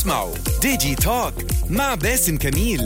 تسمعوا ديجي توك مع باسم كميل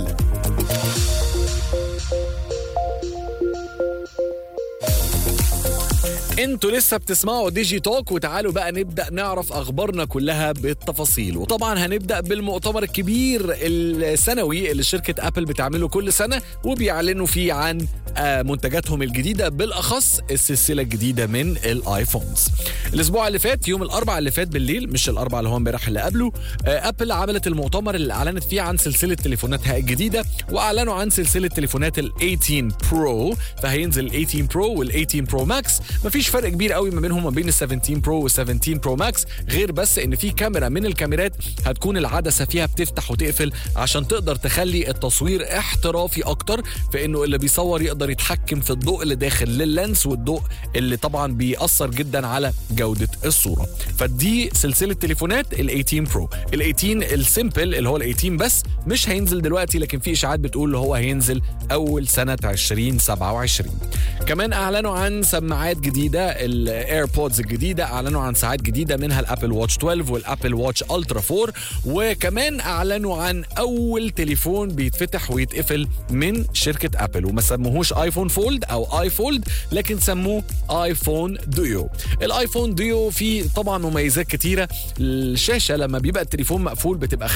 انتوا لسه بتسمعوا ديجي توك وتعالوا بقى نبدا نعرف اخبارنا كلها بالتفاصيل وطبعا هنبدا بالمؤتمر الكبير السنوي اللي شركه ابل بتعمله كل سنه وبيعلنوا فيه عن آه، منتجاتهم الجديده بالاخص السلسله الجديده من الايفونز الاسبوع اللي فات يوم الاربعاء اللي فات بالليل مش الاربعاء اللي هو امبارح اللي قبله آه، ابل عملت المؤتمر اللي اعلنت فيه عن سلسله تليفوناتها الجديده واعلنوا عن سلسله تليفونات ال 18 برو فهينزل ال 18 برو وال 18 برو ماكس مفيش فرق كبير قوي ما بينهم وما بين ال 17 برو وال 17 برو ماكس غير بس ان في كاميرا من الكاميرات هتكون العدسه فيها بتفتح وتقفل عشان تقدر تخلي التصوير احترافي اكتر في انه اللي بيصور يقدر يتحكم في الضوء اللي داخل لللينس والضوء اللي طبعا بيأثر جدا على جوده الصوره فدي سلسله تليفونات ال 18 برو ال 18 السيمبل اللي هو ال 18 بس مش هينزل دلوقتي لكن في اشاعات بتقول هو هينزل اول سنه 2027 كمان اعلنوا عن سماعات جديده الايربودز الجديده اعلنوا عن ساعات جديده منها الابل واتش 12 والابل واتش الترا 4 وكمان اعلنوا عن اول تليفون بيتفتح ويتقفل من شركه ابل وما سموهوش ايفون فولد او اي فولد لكن سموه ايفون ديو الايفون ديو فيه طبعا مميزات كتيره الشاشه لما بيبقى التليفون مقفول بتبقى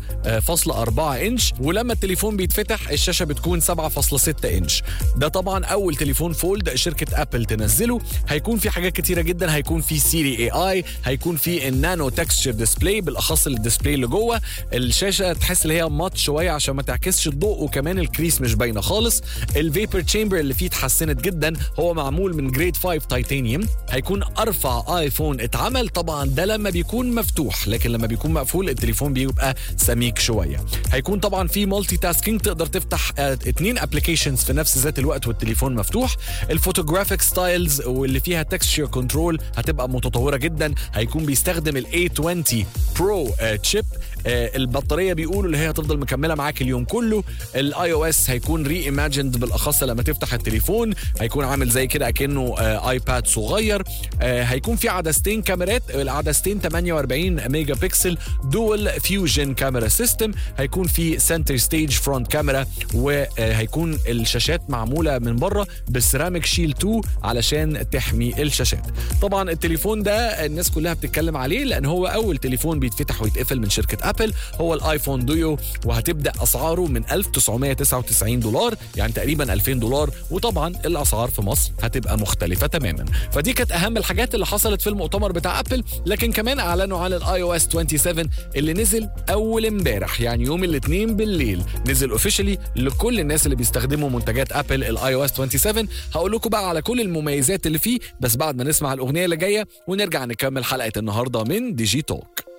5.4 انش ولما التليفون بيتفتح الشاشه بتكون 7.6 انش ده طبعا اول تليفون فولد شركه ابل تنزله هيكون في حاجات كتيره جدا هيكون في سيري اي اي هيكون في النانو تكستشر ديسبلاي بالاخص الديسبلاي اللي جوه الشاشه تحس ان هي مات شويه عشان ما تعكسش الضوء وكمان الكريس مش باينه خالص الفيبر تشامبر اللي فيه اتحسنت جدا هو معمول من جريد 5 تيتانيوم هيكون ارفع ايفون اتعمل طبعا ده لما بيكون مفتوح لكن لما بيكون مقفول التليفون بيبقى سميك شويه هيكون طبعا في مالتي تاسكينج تقدر تفتح اه اتنين ابلكيشنز في نفس ذات الوقت والتليفون مفتوح الفوتوجرافيك ستايلز واللي فيها تكستشر كنترول هتبقى متطوره جدا هيكون بيستخدم ال A20 برو تشيب البطاريه بيقولوا اللي هي هتفضل مكمله معاك اليوم كله الاي او اس هيكون ري ايماجند بالاخص لما تفتح التليفون هيكون عامل زي كده اكنه ايباد صغير آه، هيكون في عدستين كاميرات العدستين 48 ميجا بكسل دول فيوجن كاميرا سيستم هيكون في سنتر ستيج فرونت كاميرا وهيكون الشاشات معموله من بره بسيراميك شيل 2 علشان تحمي الشاشات طبعا التليفون ده الناس كلها بتتكلم عليه لان هو اول تليفون بيتفتح ويتقفل من شركه ابل هو الايفون ديو وهتبدا اسعاره من 1999 دولار يعني تقريبا 2000 دولار وطبعا الاسعار في مصر هتبقى مختلفه تماما فدي كانت اهم الحاجات اللي حصلت في المؤتمر بتاع ابل لكن كمان اعلنوا عن الاي او اس 27 اللي نزل اول امبارح يعني يوم الاثنين بالليل نزل اوفيشلي لكل الناس اللي بيستخدموا منتجات ابل الاي او اس 27 هقول لكم بقى على كل المميزات اللي فيه بس بعد ما نسمع الاغنيه اللي جايه ونرجع نكمل حلقه النهارده من ديجي توك